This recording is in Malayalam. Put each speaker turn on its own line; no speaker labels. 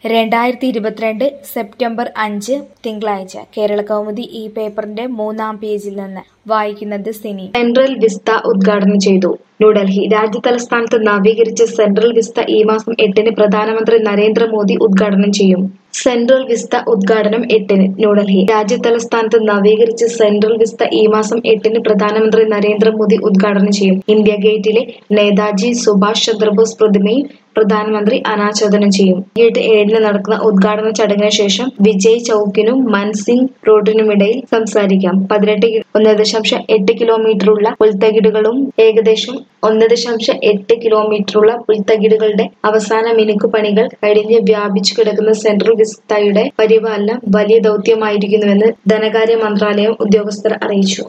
രണ്ടായിരത്തി ഇരുപത്തിരണ്ട് സെപ്റ്റംബർ അഞ്ച് തിങ്കളാഴ്ച കേരളകൗമുദി ഈ പേപ്പറിന്റെ മൂന്നാം പേജിൽ നിന്ന് വായിക്കുന്നത് സിനി
സെൻട്രൽ വിസ്ത ഉദ്ഘാടനം ചെയ്തു ന്യൂഡൽഹി രാജ്യതലസ്ഥാനത്ത് നവീകരിച്ച സെൻട്രൽ വിസ്ത ഈ മാസം എട്ടിന് പ്രധാനമന്ത്രി നരേന്ദ്രമോദി ഉദ്ഘാടനം ചെയ്യും സെൻട്രൽ വിസ്ത ഉദ്ഘാടനം എട്ടിന് ന്യൂഡൽഹി രാജ്യതലസ്ഥാനത്ത് നവീകരിച്ച സെൻട്രൽ വിസ്ത ഈ മാസം എട്ടിന് പ്രധാനമന്ത്രി നരേന്ദ്രമോദി ഉദ്ഘാടനം ചെയ്യും ഇന്ത്യ ഗേറ്റിലെ നേതാജി സുഭാഷ് ചന്ദ്രബോസ് പ്രതിമയും പ്രധാനമന്ത്രി അനാച്ഛാദനം ചെയ്യും വൈകിട്ട് ഏഴിന് നടക്കുന്ന ഉദ്ഘാടന ചടങ്ങിന് ശേഷം വിജയ് ചൌക്കിനും മൻസിംഗ് റോഡിനുമിടയിൽ സംസാരിക്കാം പതിനെട്ട് കി- ഒന്ന് ദശാംശം എട്ട് കിലോമീറ്ററുള്ള പുൽത്തകിടുകളും ഏകദേശം ഒന്ന് ദശാംശം എട്ട് കിലോമീറ്ററുള്ള പുൽത്തകിടുകളുടെ അവസാന മിനുക്കുപണികൾ കഴിഞ്ഞ് വ്യാപിച്ചു കിടക്കുന്ന സെൻട്രൽ വിസ്തയുടെ പരിപാലനം വലിയ ദൗത്യമായിരിക്കുന്നുവെന്ന് ധനകാര്യ മന്ത്രാലയം ഉദ്യോഗസ്ഥർ അറിയിച്ചു